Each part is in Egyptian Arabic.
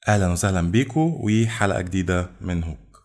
اهلا وسهلا بيكم وحلقه جديده من هوك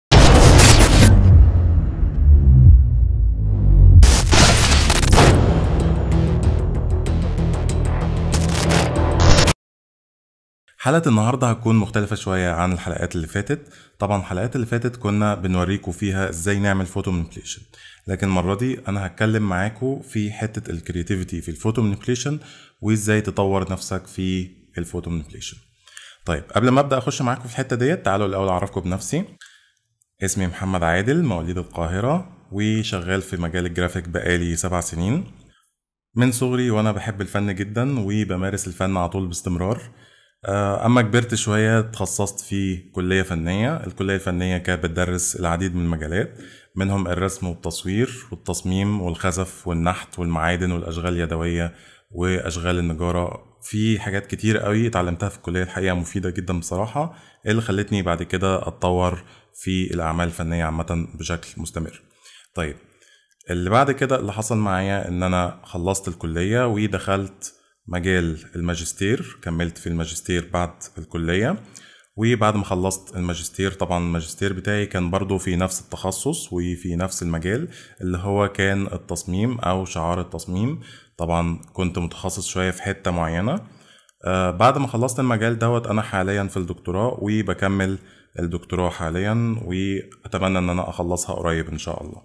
حلقة النهاردة هتكون مختلفة شوية عن الحلقات اللي فاتت طبعا الحلقات اللي فاتت كنا بنوريكم فيها ازاي نعمل فوتو مانيبيوليشن لكن المرة دي انا هتكلم معاكم في حتة الكرياتيفيتي في الفوتو مانيبيوليشن وازاي تطور نفسك في الفوتو مانيبيوليشن طيب قبل ما ابدا اخش معاكم في الحتة ديت تعالوا الاول اعرفكم بنفسي اسمي محمد عادل مواليد القاهرة وشغال في مجال الجرافيك بقالي سبع سنين من صغري وانا بحب الفن جدا وبمارس الفن على طول باستمرار اما كبرت شويه اتخصصت في كليه فنيه الكليه الفنيه كانت بتدرس العديد من المجالات منهم الرسم والتصوير والتصميم والخزف والنحت والمعادن والاشغال اليدويه واشغال النجاره في حاجات كتير قوي اتعلمتها في الكليه الحقيقه مفيده جدا بصراحه اللي خلتني بعد كده اتطور في الاعمال الفنيه عامه بشكل مستمر طيب اللي بعد كده اللي حصل معايا ان انا خلصت الكليه ودخلت مجال الماجستير كملت في الماجستير بعد الكلية وبعد ما خلصت الماجستير طبعا الماجستير بتاعي كان برضو في نفس التخصص وفي نفس المجال اللي هو كان التصميم أو شعار التصميم طبعا كنت متخصص شوية في حتة معينة آه بعد ما خلصت المجال دوت أنا حاليا في الدكتوراه وبكمل الدكتوراه حاليا وأتمنى إن أنا أخلصها قريب إن شاء الله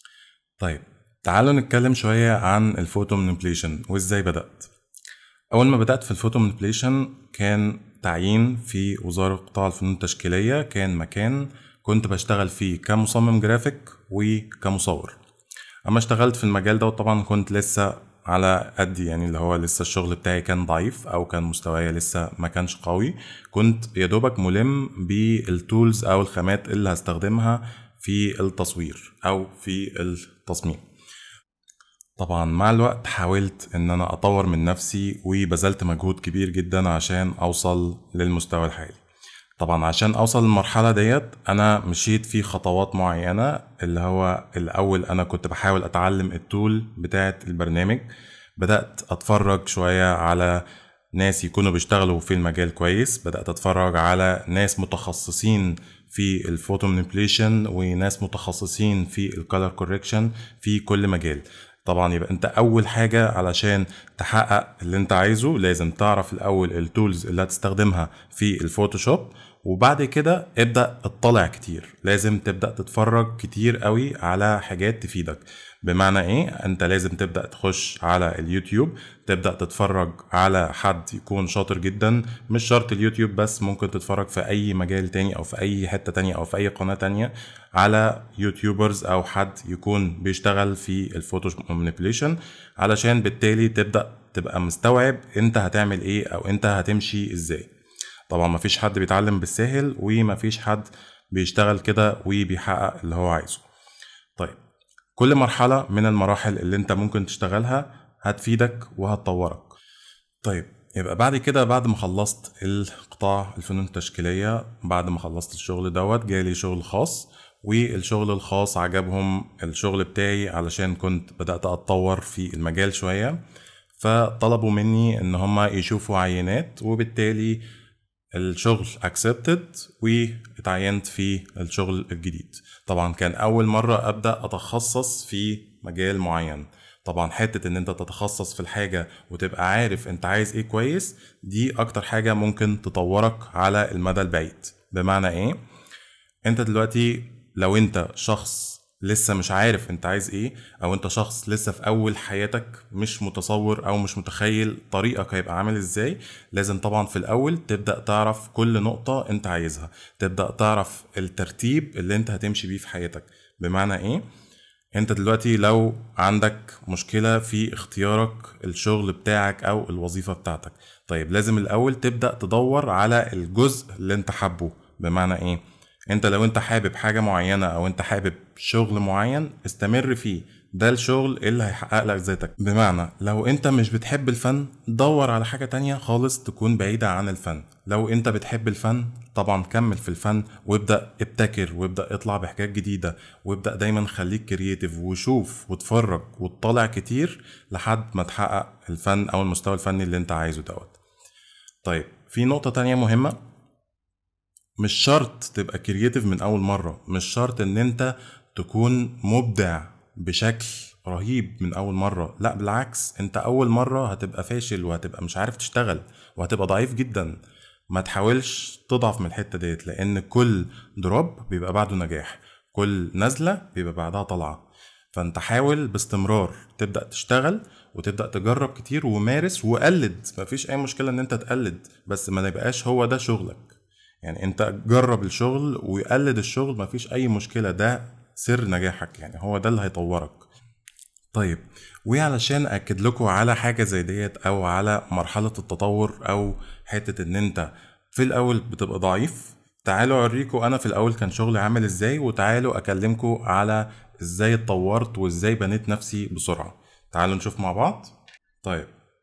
طيب تعالوا نتكلم شوية عن الفوتو مانيبيوليشن وإزاي بدأت أول ما بدأت في الفوتو مانيبيوليشن كان تعيين في وزارة قطاع الفنون التشكيلية كان مكان كنت بشتغل فيه كمصمم جرافيك وكمصور أما اشتغلت في المجال ده طبعا كنت لسه على قد يعني اللي هو لسه الشغل بتاعي كان ضعيف او كان مستواي لسه ما كانش قوي كنت يا دوبك ملم بالتولز او الخامات اللي هستخدمها في التصوير او في التصميم طبعا مع الوقت حاولت ان انا اطور من نفسي وبذلت مجهود كبير جدا عشان اوصل للمستوى الحالي طبعا عشان اوصل للمرحلة ديت انا مشيت في خطوات معينة اللي هو الاول انا كنت بحاول اتعلم التول بتاعة البرنامج بدأت اتفرج شوية على ناس يكونوا بيشتغلوا في المجال كويس بدأت اتفرج على ناس متخصصين في الفوتو مانيبيوليشن وناس متخصصين في الكالر كوركشن في كل مجال طبعا يبقى انت اول حاجة علشان تحقق اللي انت عايزه لازم تعرف الاول التولز اللي هتستخدمها في الفوتوشوب وبعد كده ابدأ اطلع كتير لازم تبدأ تتفرج كتير قوي على حاجات تفيدك بمعنى ايه انت لازم تبدأ تخش على اليوتيوب تبدأ تتفرج على حد يكون شاطر جدا مش شرط اليوتيوب بس ممكن تتفرج في اي مجال تاني او في اي حتة تانية او في اي قناة تانية على يوتيوبرز او حد يكون بيشتغل في الفوتو مانيبيوليشن علشان بالتالي تبدأ تبقى مستوعب انت هتعمل ايه او انت هتمشي ازاي طبعا مفيش حد بيتعلم بالساهل ومفيش حد بيشتغل كده وبيحقق اللي هو عايزه طيب كل مرحلة من المراحل اللي انت ممكن تشتغلها هتفيدك وهتطورك طيب يبقى بعد كده بعد ما خلصت القطاع الفنون التشكيلية بعد ما خلصت الشغل دوت جالي شغل خاص والشغل الخاص عجبهم الشغل بتاعي علشان كنت بدأت أتطور في المجال شوية فطلبوا مني ان هما يشوفوا عينات وبالتالي الشغل accepted واتعينت في الشغل الجديد طبعا كان اول مرة ابدأ اتخصص في مجال معين طبعا حتة ان انت تتخصص في الحاجة وتبقى عارف انت عايز ايه كويس دي اكتر حاجة ممكن تطورك على المدى البعيد بمعنى ايه انت دلوقتي لو انت شخص لسه مش عارف انت عايز ايه او انت شخص لسه في اول حياتك مش متصور او مش متخيل طريقك هيبقى عامل ازاي لازم طبعا في الاول تبدا تعرف كل نقطه انت عايزها تبدا تعرف الترتيب اللي انت هتمشي بيه في حياتك بمعنى ايه انت دلوقتي لو عندك مشكله في اختيارك الشغل بتاعك او الوظيفه بتاعتك طيب لازم الاول تبدا تدور على الجزء اللي انت حابه بمعنى ايه انت لو انت حابب حاجة معينة او انت حابب شغل معين استمر فيه ده الشغل اللي هيحقق لك ذاتك بمعنى لو انت مش بتحب الفن دور على حاجة تانية خالص تكون بعيدة عن الفن لو انت بتحب الفن طبعا كمل في الفن وابدأ ابتكر وابدأ اطلع بحاجات جديدة وابدأ دايما خليك كرييتيف وشوف واتفرج وتطلع كتير لحد ما تحقق الفن او المستوى الفني اللي انت عايزه دوت طيب في نقطة تانية مهمة مش شرط تبقى كرييتيف من اول مره مش شرط ان انت تكون مبدع بشكل رهيب من اول مره لا بالعكس انت اول مره هتبقى فاشل وهتبقى مش عارف تشتغل وهتبقى ضعيف جدا ما تحاولش تضعف من الحته ديت لان كل دروب بيبقى بعده نجاح كل نزله بيبقى بعدها طلعه فانت حاول باستمرار تبدا تشتغل وتبدا تجرب كتير ومارس وقلد مفيش اي مشكله ان انت تقلد بس ما يبقاش هو ده شغلك يعني انت جرب الشغل وقلد الشغل مفيش اي مشكله ده سر نجاحك يعني هو ده اللي هيطورك طيب وعلشان اكد لكم على حاجه زي ديت او على مرحله التطور او حته ان انت في الاول بتبقى ضعيف تعالوا اوريكم انا في الاول كان شغلي عامل ازاي وتعالوا اكلمكم على ازاي اتطورت وازاي بنيت نفسي بسرعه تعالوا نشوف مع بعض طيب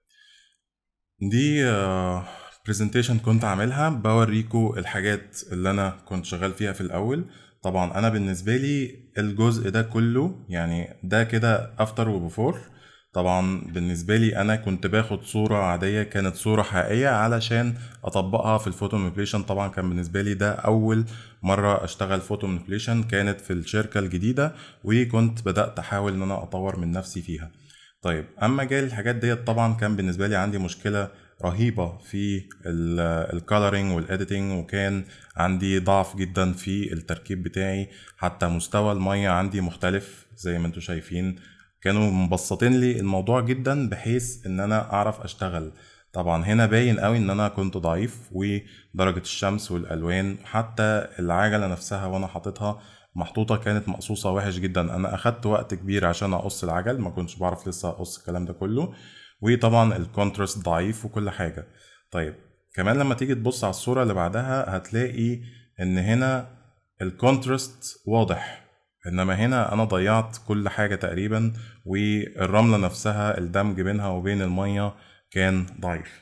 دي برزنتيشن كنت عاملها بوريكم الحاجات اللي انا كنت شغال فيها في الاول طبعا انا بالنسبه لي الجزء ده كله يعني ده كده افتر وبفور طبعا بالنسبة لي أنا كنت باخد صورة عادية كانت صورة حقيقية علشان أطبقها في الفوتو مانيبيوليشن طبعا كان بالنسبة لي ده أول مرة أشتغل فوتو مانيبيوليشن كانت في الشركة الجديدة وكنت بدأت أحاول إن أنا أطور من نفسي فيها طيب أما جاي الحاجات ديت طبعا كان بالنسبة لي عندي مشكلة رهيبة في الكالرينج والاديتنج وكان عندي ضعف جدا في التركيب بتاعي حتى مستوى المية عندي مختلف زي ما انتم شايفين كانوا مبسطين لي الموضوع جدا بحيث ان انا اعرف اشتغل طبعا هنا باين قوي ان انا كنت ضعيف ودرجة الشمس والالوان حتى العجلة نفسها وانا حاططها محطوطة كانت مقصوصة وحش جدا انا اخدت وقت كبير عشان اقص العجل ما كنتش بعرف لسه اقص الكلام ده كله وطبعا الكونتراست ضعيف وكل حاجة طيب كمان لما تيجي تبص على الصورة اللي بعدها هتلاقي ان هنا الكونتراست واضح انما هنا انا ضيعت كل حاجة تقريبا والرملة نفسها الدمج بينها وبين المية كان ضعيف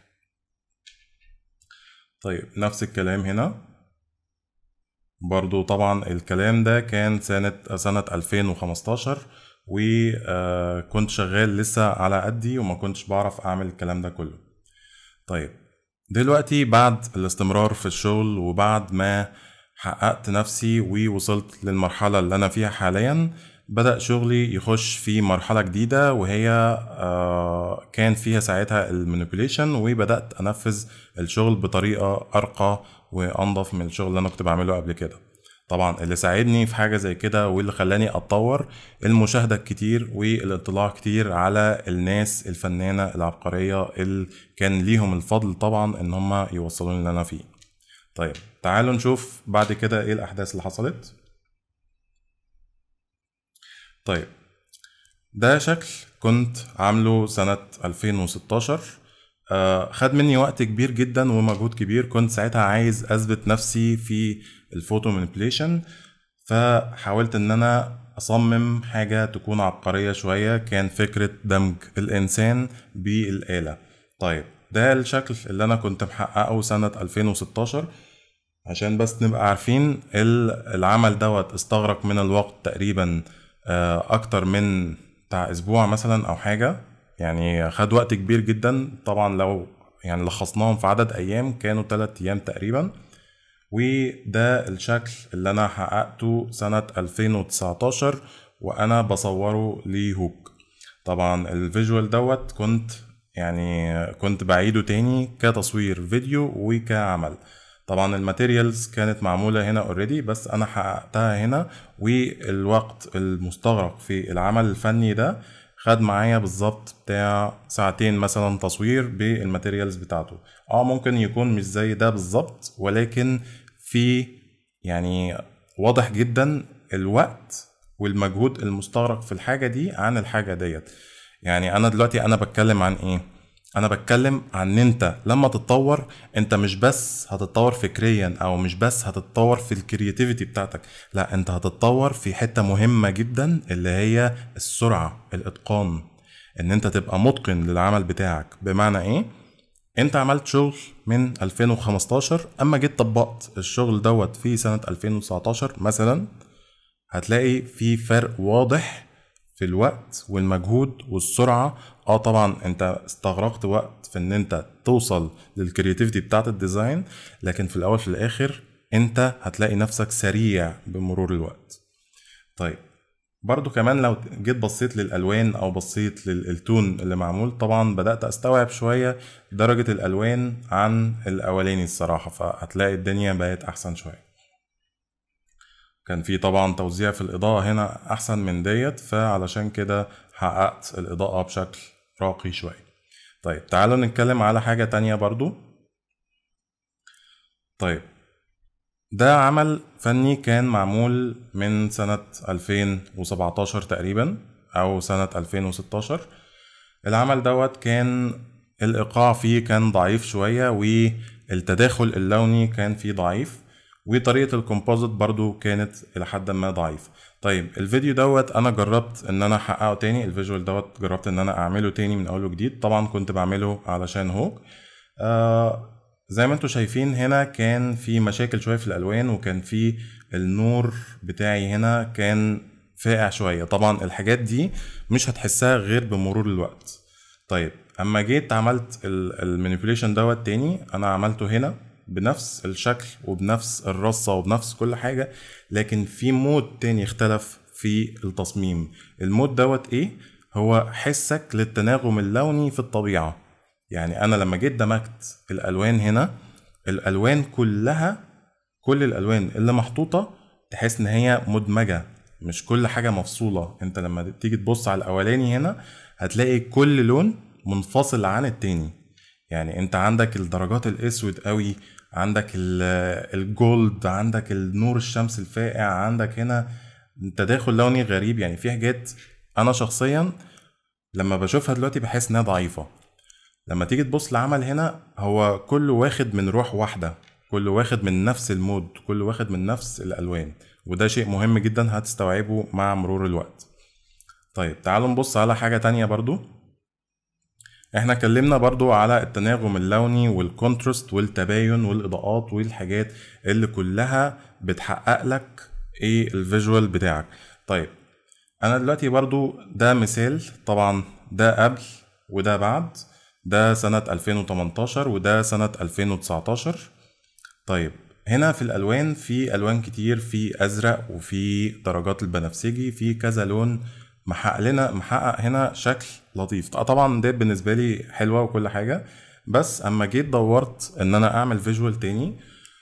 طيب نفس الكلام هنا برضو طبعا الكلام ده كان سنة سنة 2015 وكنت شغال لسه على قدي وما كنتش بعرف اعمل الكلام ده كله طيب دلوقتي بعد الاستمرار في الشغل وبعد ما حققت نفسي ووصلت للمرحلة اللي أنا فيها حاليا بدأ شغلي يخش في مرحلة جديدة وهي كان فيها ساعتها المانيبيوليشن وبدأت أنفذ الشغل بطريقة أرقى وأنظف من الشغل اللي أنا كنت بعمله قبل كده طبعا اللي ساعدني في حاجة زي كده واللي خلاني أتطور المشاهدة كتير والاطلاع كتير على الناس الفنانة العبقرية اللي كان ليهم الفضل طبعا إن هم يوصلوني اللي أنا فيه طيب تعالوا نشوف بعد كده ايه الاحداث اللي حصلت طيب ده شكل كنت عامله سنة 2016 آه خد مني وقت كبير جدا ومجهود كبير كنت ساعتها عايز اثبت نفسي في الفوتو مانيبيوليشن فحاولت ان انا اصمم حاجة تكون عبقرية شوية كان فكرة دمج الانسان بالآلة طيب ده الشكل اللي انا كنت محققه سنة 2016 عشان بس نبقى عارفين العمل دوت استغرق من الوقت تقريبا اكتر من بتاع اسبوع مثلا او حاجة يعني خد وقت كبير جدا طبعا لو يعني لخصناهم في عدد ايام كانوا 3 ايام تقريبا وده الشكل اللي انا حققته سنة 2019 وانا بصوره لهوك طبعا الفيجوال دوت كنت يعني كنت بعيده تاني كتصوير فيديو وكعمل طبعا الماتيريالز كانت معمولة هنا اوريدي بس انا حققتها هنا والوقت المستغرق في العمل الفني ده خد معايا بالظبط بتاع ساعتين مثلا تصوير بالماتيريالز بتاعته اه ممكن يكون مش زي ده بالظبط ولكن في يعني واضح جدا الوقت والمجهود المستغرق في الحاجة دي عن الحاجة ديت يعني انا دلوقتي انا بتكلم عن ايه انا بتكلم عن ان انت لما تتطور انت مش بس هتتطور فكريا او مش بس هتتطور في الكرياتيفيتي بتاعتك لا انت هتتطور في حتة مهمة جدا اللي هي السرعة الاتقان ان انت تبقى متقن للعمل بتاعك بمعنى ايه انت عملت شغل من 2015 اما جيت طبقت الشغل دوت في سنة 2019 مثلا هتلاقي في فرق واضح في الوقت والمجهود والسرعة اه طبعا انت استغرقت وقت في ان انت توصل للكرياتيفيتي بتاعت الديزاين لكن في الاول في الاخر انت هتلاقي نفسك سريع بمرور الوقت طيب برضو كمان لو جيت بصيت للالوان او بصيت للتون اللي معمول طبعا بدات استوعب شويه درجه الالوان عن الاولاني الصراحه فهتلاقي الدنيا بقت احسن شويه كان في طبعا توزيع في الاضاءه هنا احسن من ديت فعلشان كده حققت الاضاءه بشكل راقي شويه طيب تعالوا نتكلم على حاجه تانية برضو طيب ده عمل فني كان معمول من سنة 2017 تقريبا أو سنة 2016 العمل دوت كان الإيقاع فيه كان ضعيف شوية والتداخل اللوني كان فيه ضعيف وطريقة الكومبوزيت برضو كانت إلى حد ما ضعيف طيب الفيديو دوت أنا جربت إن أنا أحققه تاني الفيجوال دوت جربت إن أنا أعمله تاني من أول وجديد طبعا كنت بعمله علشان هوك آه زي ما انتم شايفين هنا كان في مشاكل شويه في الالوان وكان في النور بتاعي هنا كان فاقع شويه طبعا الحاجات دي مش هتحسها غير بمرور الوقت طيب اما جيت عملت المانيبيوليشن دوت تاني انا عملته هنا بنفس الشكل وبنفس الرصه وبنفس كل حاجه لكن في مود تاني اختلف في التصميم المود دوت ايه هو حسك للتناغم اللوني في الطبيعه يعني انا لما جيت دمجت الالوان هنا الالوان كلها كل الالوان اللي محطوطه تحس ان هي مدمجه مش كل حاجه مفصوله انت لما تيجي تبص على الاولاني هنا هتلاقي كل لون منفصل عن التاني يعني انت عندك الدرجات الاسود قوي عندك الجولد عندك النور الشمس الفاقع عندك هنا تداخل لوني غريب يعني في حاجات انا شخصيا لما بشوفها دلوقتي بحس انها ضعيفه لما تيجي تبص لعمل هنا هو كله واخد من روح واحدة كله واخد من نفس المود كله واخد من نفس الألوان وده شيء مهم جدا هتستوعبه مع مرور الوقت طيب تعالوا نبص على حاجة تانية برضو احنا اتكلمنا برضو على التناغم اللوني والكونترست والتباين والاضاءات والحاجات اللي كلها بتحقق لك ايه الفيجوال بتاعك طيب انا دلوقتي برضو ده مثال طبعا ده قبل وده بعد ده سنة 2018 وده سنة 2019 طيب هنا في الألوان في ألوان كتير في أزرق وفي درجات البنفسجي في كذا لون محقق لنا محقق هنا شكل لطيف طبعا ده بالنسبة لي حلوة وكل حاجة بس أما جيت دورت إن أنا أعمل فيجوال تاني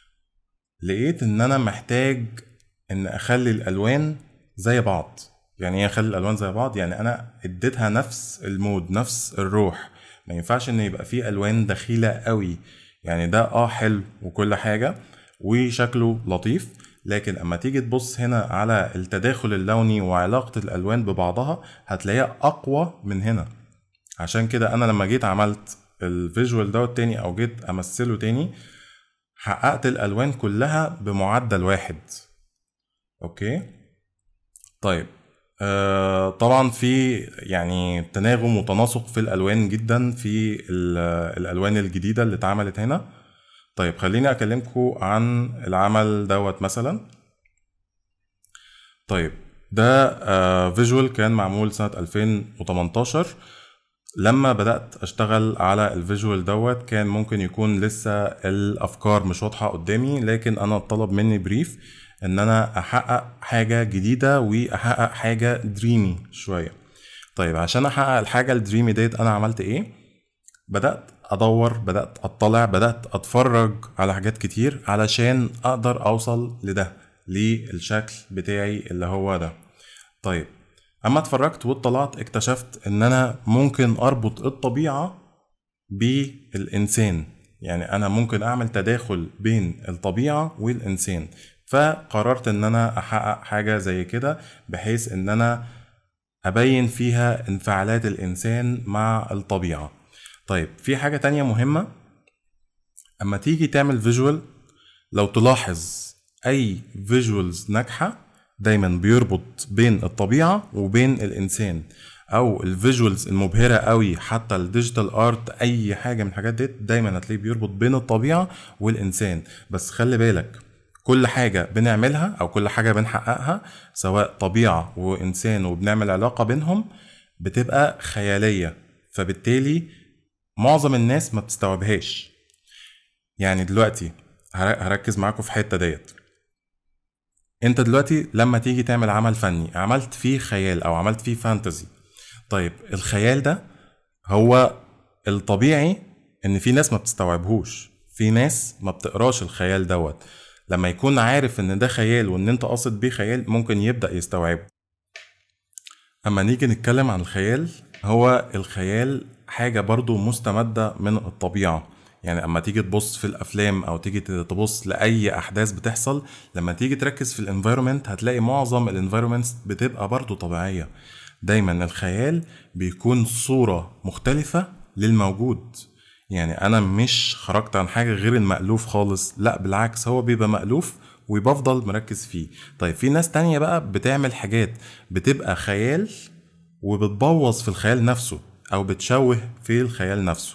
لقيت إن أنا محتاج إن أخلي الألوان زي بعض يعني ايه اخلي الالوان زي بعض يعني انا اديتها نفس المود نفس الروح ما ينفعش ان يبقى فيه الوان دخيله قوي يعني ده اه حلو وكل حاجه وشكله لطيف لكن اما تيجي تبص هنا على التداخل اللوني وعلاقه الالوان ببعضها هتلاقيها اقوى من هنا عشان كده انا لما جيت عملت الفيجوال دوت تاني او جيت امثله تاني حققت الالوان كلها بمعدل واحد اوكي طيب آه، طبعا في يعني تناغم وتناسق في الالوان جدا في الالوان الجديده اللي اتعملت هنا طيب خليني اكلمكم عن العمل دوت مثلا طيب ده فيجوال آه، كان معمول سنه 2018 لما بدات اشتغل على الفيجوال دوت كان ممكن يكون لسه الافكار مش واضحه قدامي لكن انا طلب مني بريف ان انا احقق حاجه جديده واحقق حاجه دريمي شويه طيب عشان احقق الحاجه الدريمي ديت انا عملت ايه بدات ادور بدات اطلع بدات اتفرج على حاجات كتير علشان اقدر اوصل لده للشكل بتاعي اللي هو ده طيب اما اتفرجت واطلعت اكتشفت ان انا ممكن اربط الطبيعه بالانسان يعني انا ممكن اعمل تداخل بين الطبيعه والانسان فقررت ان انا احقق حاجة زي كده بحيث ان انا ابين فيها انفعالات الانسان مع الطبيعة طيب في حاجة تانية مهمة اما تيجي تعمل فيجوال لو تلاحظ اي فيجوالز ناجحة دايما بيربط بين الطبيعة وبين الانسان او الفيجوالز المبهره قوي حتى الديجيتال ارت اي حاجه من الحاجات دي دايما هتلاقيه بيربط بين الطبيعه والانسان بس خلي بالك كل حاجة بنعملها أو كل حاجة بنحققها سواء طبيعة وإنسان وبنعمل علاقة بينهم بتبقى خيالية فبالتالي معظم الناس ما بتستوعبهاش يعني دلوقتي هر- هركز معاكم في حته ديت انت دلوقتي لما تيجي تعمل عمل فني عملت فيه خيال او عملت فيه فانتزي طيب الخيال ده هو الطبيعي ان في ناس ما بتستوعبهوش في ناس ما بتقراش الخيال دوت لما يكون عارف ان ده خيال وان انت قاصد بيه خيال ممكن يبدأ يستوعبه اما نيجي نتكلم عن الخيال هو الخيال حاجة برضو مستمدة من الطبيعة يعني اما تيجي تبص في الافلام او تيجي تبص لاي احداث بتحصل لما تيجي تركز في الانفايرمنت هتلاقي معظم الانفايرمنتس بتبقى برضو طبيعية دايما الخيال بيكون صورة مختلفة للموجود يعني انا مش خرجت عن حاجة غير المألوف خالص لا بالعكس هو بيبقى مألوف وبفضل مركز فيه طيب في ناس تانية بقى بتعمل حاجات بتبقى خيال وبتبوظ في الخيال نفسه او بتشوه في الخيال نفسه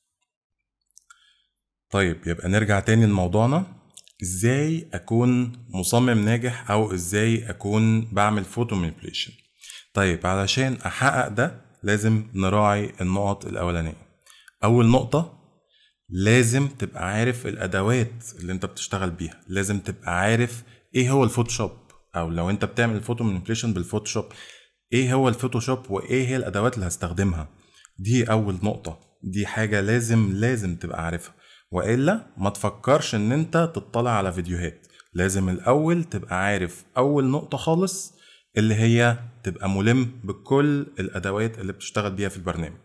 طيب يبقى نرجع تاني لموضوعنا ازاي اكون مصمم ناجح او ازاي اكون بعمل فوتو مانيبيوليشن طيب علشان احقق ده لازم نراعي النقط الاولانيه اول نقطه لازم تبقى عارف الادوات اللي انت بتشتغل بيها لازم تبقى عارف ايه هو الفوتوشوب او لو انت بتعمل الفوتو مانيبيوليشن بالفوتوشوب ايه هو الفوتوشوب وايه هي الادوات اللي هستخدمها دي اول نقطه دي حاجه لازم لازم تبقى عارفها والا ما تفكرش ان انت تطلع على فيديوهات لازم الاول تبقى عارف اول نقطه خالص اللي هي تبقى ملم بكل الادوات اللي بتشتغل بيها في البرنامج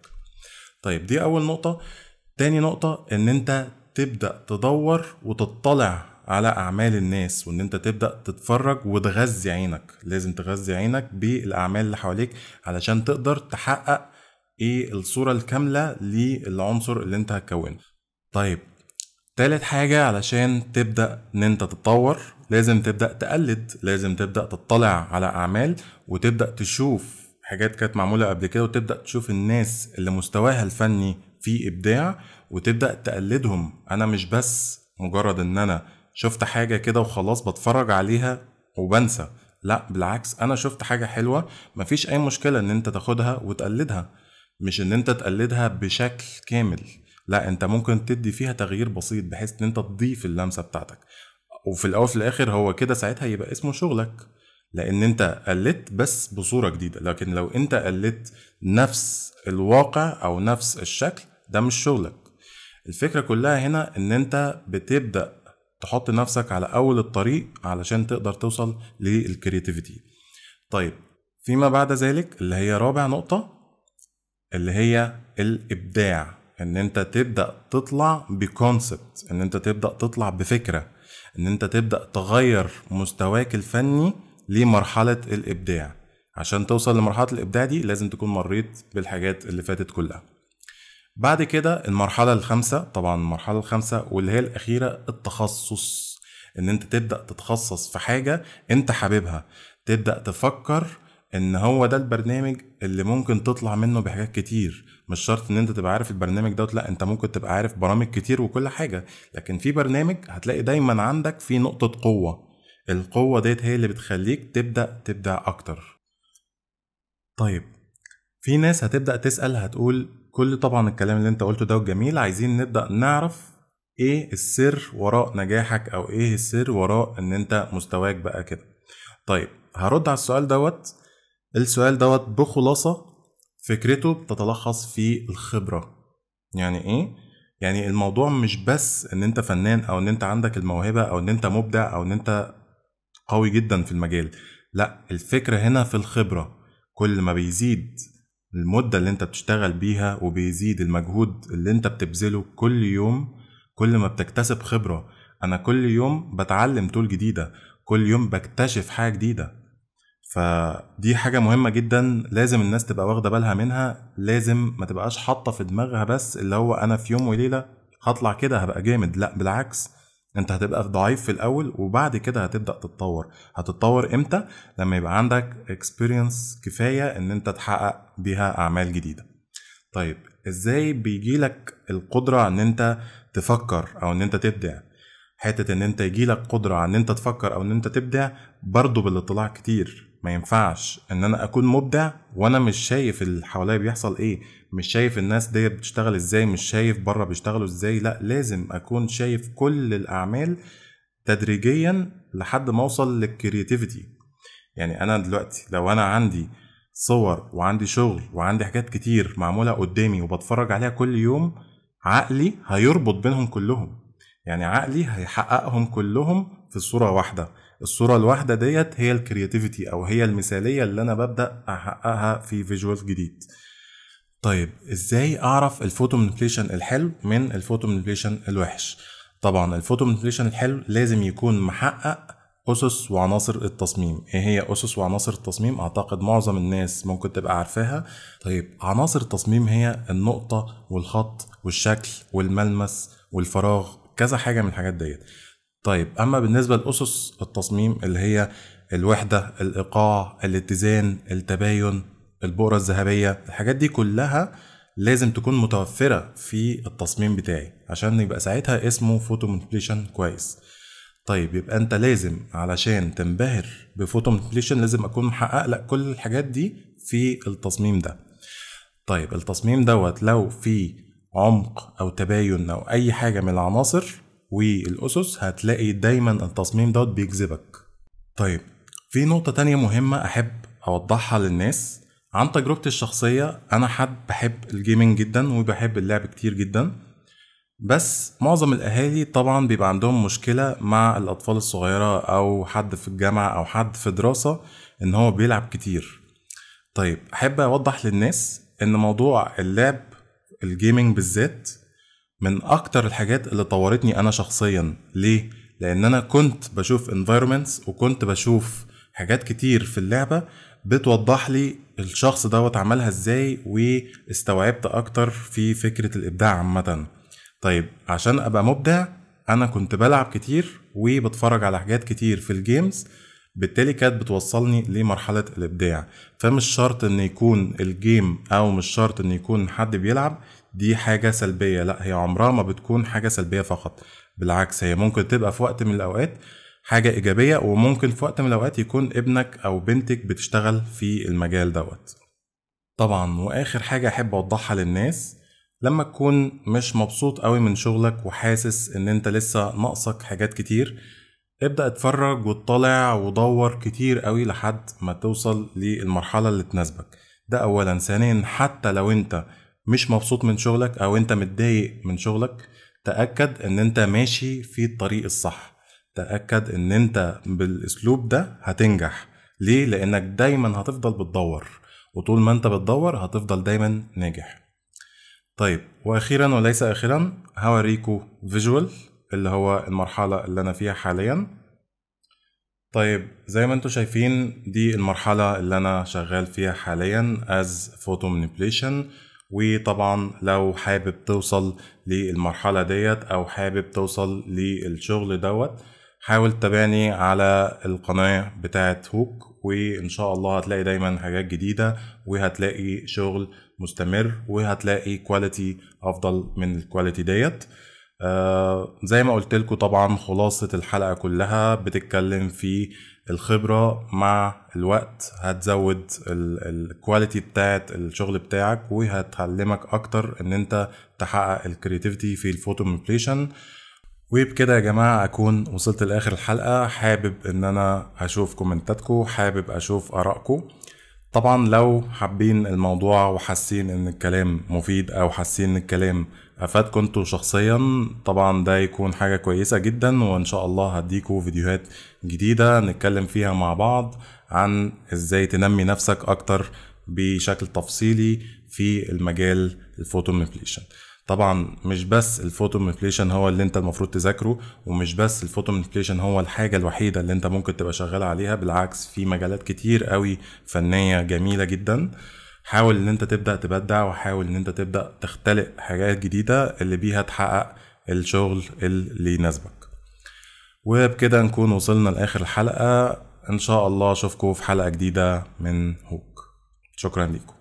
طيب دي اول نقطه تاني نقطه ان انت تبدا تدور وتطلع على اعمال الناس وان انت تبدا تتفرج وتغذي عينك لازم تغذي عينك بالاعمال اللي حواليك علشان تقدر تحقق ايه الصوره الكامله للعنصر اللي انت هتكونه طيب تالت حاجة علشان تبدأ إن أنت تتطور لازم تبدأ تقلد لازم تبدأ تطلع على أعمال وتبدأ تشوف حاجات كانت معمولة قبل كده وتبدأ تشوف الناس اللي مستواها الفني في إبداع وتبدأ تقلدهم أنا مش بس مجرد إن أنا شفت حاجة كده وخلاص بتفرج عليها وبنسى لا بالعكس أنا شفت حاجة حلوة مفيش أي مشكلة إن أنت تاخدها وتقلدها مش إن أنت تقلدها بشكل كامل لا انت ممكن تدي فيها تغيير بسيط بحيث ان انت تضيف اللمسه بتاعتك وفي الاول وفي الاخر هو كده ساعتها يبقى اسمه شغلك لان انت قلدت بس بصوره جديده لكن لو انت قلدت نفس الواقع او نفس الشكل ده مش شغلك الفكره كلها هنا ان انت بتبدا تحط نفسك على اول الطريق علشان تقدر توصل للكرياتيفيتي طيب فيما بعد ذلك اللي هي رابع نقطه اللي هي الابداع ان انت تبدا تطلع بكونسبت ان انت تبدا تطلع بفكره ان انت تبدا تغير مستواك الفني لمرحله الابداع عشان توصل لمرحله الابداع دي لازم تكون مريت بالحاجات اللي فاتت كلها بعد كده المرحله الخامسه طبعا المرحله الخامسه واللي هي الاخيره التخصص ان انت تبدا تتخصص في حاجه انت حاببها تبدا تفكر ان هو ده البرنامج اللي ممكن تطلع منه بحاجات كتير مش شرط ان انت تبقى عارف البرنامج دوت لا انت ممكن تبقى عارف برامج كتير وكل حاجه لكن في برنامج هتلاقي دايما عندك في نقطه قوه القوه ديت هي اللي بتخليك تبدا تبدع اكتر طيب في ناس هتبدا تسال هتقول كل طبعا الكلام اللي انت قلته ده جميل عايزين نبدا نعرف ايه السر وراء نجاحك او ايه السر وراء ان انت مستواك بقى كده طيب هرد على السؤال دوت السؤال دوت بخلاصة فكرته بتتلخص في الخبرة يعني ايه؟ يعني الموضوع مش بس ان انت فنان او ان انت عندك الموهبة او ان انت مبدع او ان انت قوي جدا في المجال لا الفكرة هنا في الخبرة كل ما بيزيد المدة اللي انت بتشتغل بيها وبيزيد المجهود اللي انت بتبذله كل يوم كل ما بتكتسب خبرة انا كل يوم بتعلم تول جديدة كل يوم بكتشف حاجة جديدة فدي حاجة مهمة جدا لازم الناس تبقى واخدة بالها منها لازم ما تبقاش حاطة في دماغها بس اللي هو أنا في يوم وليلة هطلع كده هبقى جامد لا بالعكس انت هتبقى ضعيف في الأول وبعد كده هتبدأ تتطور هتتطور امتى لما يبقى عندك اكسبيرينس كفاية ان انت تحقق بيها أعمال جديدة طيب ازاي بيجيلك القدرة ان انت تفكر او ان انت تبدع حته ان انت يجيلك قدره على ان انت تفكر او ان انت تبدع برضه بالاطلاع كتير ما ينفعش ان انا اكون مبدع وانا مش شايف اللي حواليا بيحصل ايه مش شايف الناس دي بتشتغل ازاي مش شايف بره بيشتغلوا ازاي لا لازم اكون شايف كل الاعمال تدريجيا لحد ما اوصل للكرياتيفيتي يعني انا دلوقتي لو انا عندي صور وعندي شغل وعندي حاجات كتير معموله قدامي وبتفرج عليها كل يوم عقلي هيربط بينهم كلهم يعني عقلي هيحققهم كلهم في صوره واحده الصوره الواحده ديت هي الكرياتيفيتي او هي المثاليه اللي انا ببدا احققها في فيجوال جديد طيب ازاي اعرف الفوتو مانيبيوليشن الحلو من الفوتو مانيبيوليشن الوحش طبعا الفوتو مانيبيوليشن الحلو لازم يكون محقق اسس وعناصر التصميم ايه هي اسس وعناصر التصميم اعتقد معظم الناس ممكن تبقى عارفاها طيب عناصر التصميم هي النقطة والخط والشكل والملمس والفراغ كذا حاجة من الحاجات ديت طيب اما بالنسبة لاسس التصميم اللي هي الوحدة الايقاع الاتزان التباين البؤرة الذهبية الحاجات دي كلها لازم تكون متوفرة في التصميم بتاعي عشان يبقى ساعتها اسمه فوتو مانيبيوليشن كويس طيب يبقى انت لازم علشان تنبهر بفوتو مانيبيوليشن لازم اكون محقق لك كل الحاجات دي في التصميم ده طيب التصميم دوت لو في عمق او تباين او اي حاجة من العناصر والاسس هتلاقي دايما التصميم دوت بيجذبك طيب في نقطة تانية مهمة احب اوضحها للناس عن تجربتي الشخصية أنا حد بحب الجيمنج جدا وبحب اللعب كتير جدا بس معظم الأهالي طبعا بيبقى عندهم مشكلة مع الأطفال الصغيرة أو حد في الجامعة أو حد في دراسة إن هو بيلعب كتير طيب أحب أوضح للناس إن موضوع اللعب الجيمنج بالذات من أكتر الحاجات اللي طورتني أنا شخصيا ليه؟ لأن أنا كنت بشوف environments وكنت بشوف حاجات كتير في اللعبة بتوضح لي الشخص دوت عملها ازاي واستوعبت اكتر في فكرة الابداع عامة طيب عشان ابقى مبدع انا كنت بلعب كتير وبتفرج على حاجات كتير في الجيمز بالتالي كانت بتوصلني لمرحلة الابداع فمش شرط ان يكون الجيم او مش شرط ان يكون حد بيلعب دي حاجة سلبية لا هي عمرها ما بتكون حاجة سلبية فقط بالعكس هي ممكن تبقى في وقت من الاوقات حاجة إيجابية وممكن في وقت من الأوقات يكون ابنك أو بنتك بتشتغل في المجال دوت طبعا وآخر حاجة أحب أوضحها للناس لما تكون مش مبسوط قوي من شغلك وحاسس ان انت لسه ناقصك حاجات كتير ابدأ اتفرج واتطلع ودور كتير قوي لحد ما توصل للمرحلة اللي تناسبك ده اولا ثانيا حتى لو انت مش مبسوط من شغلك او انت متضايق من شغلك تأكد ان انت ماشي في الطريق الصح تأكد ان انت بالاسلوب ده هتنجح ليه؟ لانك دايما هتفضل بتدور وطول ما انت بتدور هتفضل دايما ناجح طيب واخيرا وليس اخيرا هوريكو فيجوال اللي هو المرحلة اللي انا فيها حاليا طيب زي ما انتم شايفين دي المرحلة اللي انا شغال فيها حاليا as photo manipulation وطبعا لو حابب توصل للمرحلة ديت او حابب توصل للشغل دوت حاول تتابعني على القناة بتاعت هوك وإن شاء الله هتلاقي دايما حاجات جديدة وهتلاقي شغل مستمر وهتلاقي كواليتي أفضل من الكواليتي ديت آه زي ما قلت لكم طبعا خلاصة الحلقة كلها بتتكلم في الخبرة مع الوقت هتزود الكواليتي بتاعت الشغل بتاعك وهتعلمك اكتر ان انت تحقق الكرياتيفيتي في الفوتو مانيبيوليشن وبكده يا جماعة أكون وصلت لآخر الحلقة حابب إن أنا أشوف كومنتاتكم حابب أشوف آرائكم طبعا لو حابين الموضوع وحاسين إن الكلام مفيد أو حاسين إن الكلام أفادكم انتوا شخصيا طبعا ده يكون حاجة كويسة جدا وإن شاء الله هديكوا فيديوهات جديدة نتكلم فيها مع بعض عن إزاي تنمي نفسك أكتر بشكل تفصيلي في المجال الفوتو مانيبيوليشن طبعا مش بس الفوتو مانيبيوليشن هو اللي انت المفروض تذاكره ومش بس الفوتو مانيبيوليشن هو الحاجه الوحيده اللي انت ممكن تبقى شغال عليها بالعكس في مجالات كتير قوي فنيه جميله جدا حاول ان انت تبدا تبدع وحاول ان انت تبدا تختلق حاجات جديده اللي بيها تحقق الشغل اللي يناسبك وبكده نكون وصلنا لاخر الحلقه ان شاء الله اشوفكم في حلقه جديده من هوك شكرا لكم